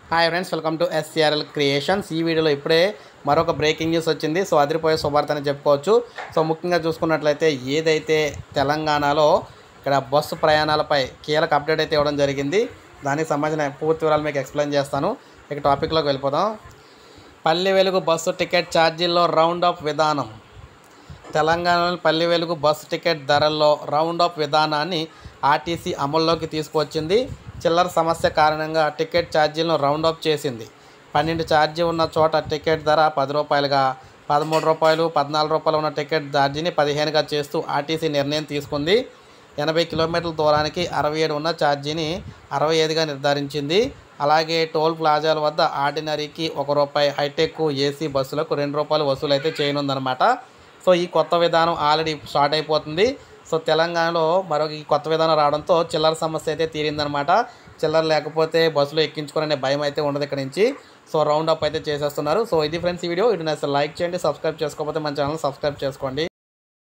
hi friends welcome to SCRL creations ఈ వీడియోలో ఇప్పుడే మరొక బ్రేకింగ్ న్యూస్ వచ్చింది సో అదిరిపోయే శుభార్త అని చెప్పుకోవచ్చు సో ముఖ్యంగా చూసుకున్నట్లయితే ఏదైతే తెలంగాణలో ఇక్కడ బస్సు ప్రయాణాలపై కీలక అప్డేట్ అయితే ఇవ్వడం జరిగింది దానికి సంబంధించిన పూర్తి వివరాలు మీకు ఎక్స్ప్లెయిన్ చేస్తాను ఇక టాపిక్లోకి వెళ్ళిపోదాం పల్లె వెలుగు బస్సు టికెట్ ఛార్జీల్లో రౌండ్ అప్ విధానం తెలంగాణలోని పల్లె వెలుగు బస్సు టికెట్ ధరల్లో రౌండ్ అప్ విధానాన్ని ఆర్టీసీ అమల్లోకి తీసుకువచ్చింది చిల్లర సమస్య కారణంగా టికెట్ ఛార్జీలను రౌండ్ అప్ చేసింది పన్నెండు ఛార్జీ ఉన్న చోట టికెట్ ధర పది రూపాయలుగా పదమూడు రూపాయలు పద్నాలుగు రూపాయలు ఉన్న టికెట్ ఛార్జీని పదిహేనుగా చేస్తూ ఆర్టీసీ నిర్ణయం తీసుకుంది ఎనభై కిలోమీటర్ల దూరానికి అరవై ఏడు ఉన్న ఛార్జీని అరవై ఐదుగా నిర్ధారించింది అలాగే టోల్ ప్లాజాల వద్ద ఆర్డినరీకి ఒక రూపాయి హైటెక్ ఏసీ బస్సులకు రెండు రూపాయలు వసూలు అయితే చేయనుందనమాట సో ఈ కొత్త విధానం ఆల్రెడీ స్టార్ట్ అయిపోతుంది సో తెలంగాణలో మరొక ఈ కొత్త విధానం రావడంతో చిల్లర సమస్య అయితే తీరిందనమాట చిల్లర లేకపోతే బస్సులో ఎక్కించుకునే భయం అయితే ఉండదు ఇక్కడ నుంచి సో రౌండ్ అప్ అయితే చేసేస్తున్నారు సో ఇది ఫ్రెండ్స్ ఈ వీడియో ఇది నచ్చితే లైక్ చేయండి సబ్స్క్రైబ్ చేసుకోకపోతే మన ఛానల్ సబ్స్క్రైబ్ చేసుకోండి